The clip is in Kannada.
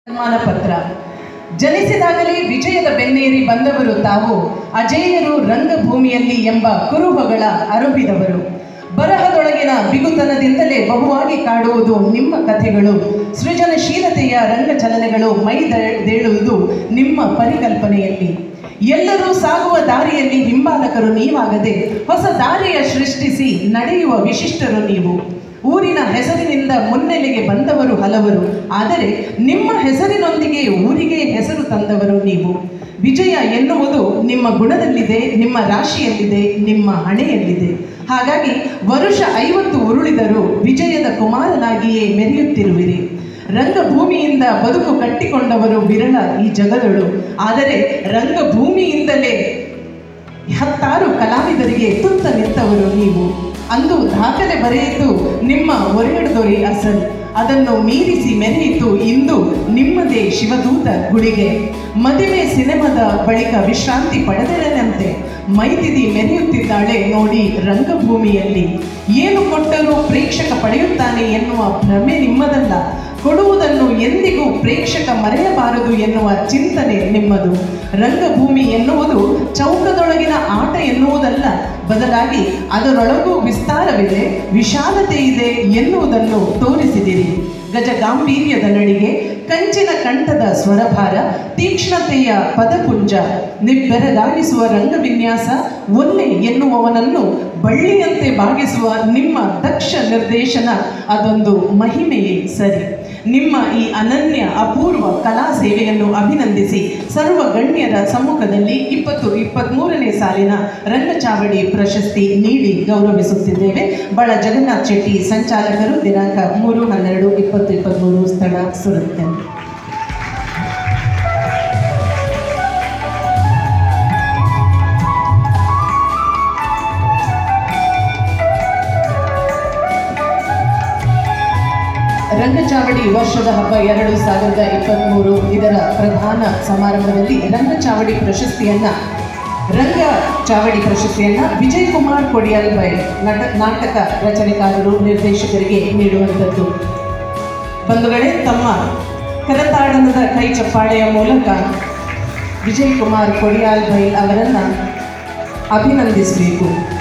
ಸನ್ಮಾನ ಪತ್ರ ಜನಿಸಿದಾಗಲೇ ವಿಜಯದ ಬೆನ್ನೇರಿ ಬಂದವರು ತಾವು ಅಜೇಯರು ರಂಗಭೂಮಿಯಲ್ಲಿ ಎಂಬ ಕುರುಹಗಳ ಅರುಬಿದವರು ಬರಹದೊಳಗಿನ ಬಿಗುತನದಿಂದಲೇ ಬಹುವಾಗಿ ಕಾಡುವುದು ನಿಮ್ಮ ಕಥೆಗಳು ಸೃಜನಶೀಲತೆಯ ರಂಗಚಲನೆಗಳು ಮೈದೇಳುವುದು ನಿಮ್ಮ ಪರಿಕಲ್ಪನೆಯಲ್ಲಿ ಎಲ್ಲರೂ ಸಾಗುವ ದಾರಿಯಲ್ಲಿ ಹಿಂಬಾಲಕರು ನೀವಾಗದೆ ಹೊಸ ದಾರಿಯ ಸೃಷ್ಟಿಸಿ ನಡೆಯುವ ವಿಶಿಷ್ಟರು ನೀವು ಊರಿನ ಹೆಸರಿನಿಂದ ಮುನ್ನೆಲೆಗೆ ಬಂದವರು ಹಲವರು ಆದರೆ ನಿಮ್ಮ ಹೆಸರಿನೊಂದಿಗೆ ಊರಿಗೆ ಹೆಸರು ತಂದವರು ನೀವು ವಿಜಯ ಎನ್ನುವುದು ನಿಮ್ಮ ಗುಣದಲ್ಲಿದೆ ನಿಮ್ಮ ರಾಶಿಯಲ್ಲಿದೆ ನಿಮ್ಮ ಹಣೆಯಲ್ಲಿದೆ ಹಾಗಾಗಿ ವರುಷ ಐವತ್ತು ಉರುಳಿದರೂ ವಿಜಯದ ಕುಮಾರನಾಗಿಯೇ ಮೆರೆಯುತ್ತಿರುವಿರಿ ರಂಗಭೂಮಿಯಿಂದ ಬದುಕು ಕಟ್ಟಿಕೊಂಡವರು ವಿರಳ ಈ ಜಗದಳು ಆದರೆ ರಂಗಭೂಮಿಯಿಂದಲೇ ಹತ್ತಾರು ಕಲಾವಿದರಿಗೆ ತುತ್ತ ನಿಂತವರು ನೀವು ಅಂದು ದಾಖಲೆ ಬರೆಯಿತು ನಿಮ್ಮ ಒರೆಯಡದೊರೆ ಅಸಲ್ ಅದನ್ನು ಮೀರಿಸಿ ಮೆರೆಯಿತು ಇಂದು ನಿಮ್ಮದೇ ಶಿವದೂತ ಗುಳಿಗೆ ಮದುವೆ ಸಿನಿಮಾದ ಬಳಿಕ ವಿಶ್ರಾಂತಿ ಪಡೆದರಂತೆ ಮೈತಿದಿ ಮೆರೆಯುತ್ತಿದ್ದಾಳೆ ನೋಡಿ ರಂಗಭೂಮಿಯಲ್ಲಿ ಏನು ಕೊಟ್ಟರೂ ಪ್ರೇಕ್ಷಕ ಪಡೆಯುತ್ತಾನೆ ಎನ್ನುವ ಭ್ರಮೆ ನಿಮ್ಮದಲ್ಲ ಕೊಡುವುದನ್ನು ಎಂದಿಗೂ ಪ್ರೇಕ್ಷಕ ಮರೆಯಬಾರದು ಎನ್ನುವ ಚಿಂತನೆ ನಿಮ್ಮದು ರಂಗಭೂಮಿ ಎನ್ನುವುದು ಚೌಕದೊಳಗಿನ ಆಟ ಎನ್ನುವುದಲ್ಲ ಬದಲಾಗಿ ಅದರೊಳಗೂ ವಿಸ್ತಾರವಿದೆ ವಿಶಾಲತೆ ಇದೆ ಎನ್ನುವುದನ್ನು ತೋರಿಸಿದಿರಿ ಗಜ ಗಾಂಭೀರ್ಯದ ನಡಿಗೆ ಕಂಚಿನ ಕಂಠದ ಸ್ವರಭಾರ ತೀಕ್ಷ್ಣತೆಯ ಪದಪುಂಜ ನಿಬ್ಬೆರಗಾಗಿಸುವ ರಂಗವಿನ್ಯಾಸ ಒಲ್ಲೆ ಎನ್ನುವವನನ್ನು ಬಳ್ಳಿಯಂತೆ ಬಾಗಿಸುವ ನಿಮ್ಮ ದಕ್ಷ ನಿರ್ದೇಶನ ಅದೊಂದು ಮಹಿಮೆಯೇ ಸರಿ ನಿಮ್ಮ ಈ ಅನನ್ಯ ಅಪೂರ್ವ ಕಲಾ ಸೇವೆಯನ್ನು ಅಭಿನಂದಿಸಿ ಸರ್ವ ಗಣ್ಯರ ಸಮ್ಮುಖದಲ್ಲಿ ಇಪ್ಪತ್ತು ಇಪ್ಪತ್ತ್ಮೂರನೇ ಸಾಲಿನ ರಂಗಚಾವಡಿ ಪ್ರಶಸ್ತಿ ನೀಡಿ ಗೌರವಿಸುತ್ತಿದ್ದೇವೆ ಬಳ ಜಗನ್ನಾಥ್ ಶೆಟ್ಟಿ ಸಂಚಾಲಕರು ದಿನಾಂಕ ಮೂರು ಹನ್ನೆರಡು ಇಪ್ಪತ್ತು ಇಪ್ಪತ್ತ್ಮೂರು ಸ್ಥಳ ಸುರುತ್ತೆ ರಂಗಚಾವಡಿ ವರ್ಷದ ಹಬ್ಬ ಎರಡು ಸಾವಿರದ ಇಪ್ಪತ್ತ್ಮೂರು ಇದರ ಪ್ರಧಾನ ಸಮಾರಂಭದಲ್ಲಿ ರಂಗಚಾವಡಿ ಪ್ರಶಸ್ತಿಯನ್ನ ರಂಗ ಚಾವಡಿ ಪ್ರಶಸ್ತಿಯನ್ನ ವಿಜಯ್ ಕುಮಾರ್ ಕೊಡಿಯಾಲ್ ಬೈ ನಟ ನಾಟಕ ರಚನೆಕಾರರು ನಿರ್ದೇಶಕರಿಗೆ ನೀಡುವಂಥದ್ದು ಬಂಧುಗಳೇ ತಮ್ಮ ಕರತಾಡನದ ಕೈ ಚಪ್ಪಾಳೆಯ ಮೂಲಕ ವಿಜಯ್ ಕುಮಾರ್ ಕೊಡಿಯಾಲ್ ಬೈ ಅವರನ್ನು ಅಭಿನಂದಿಸಬೇಕು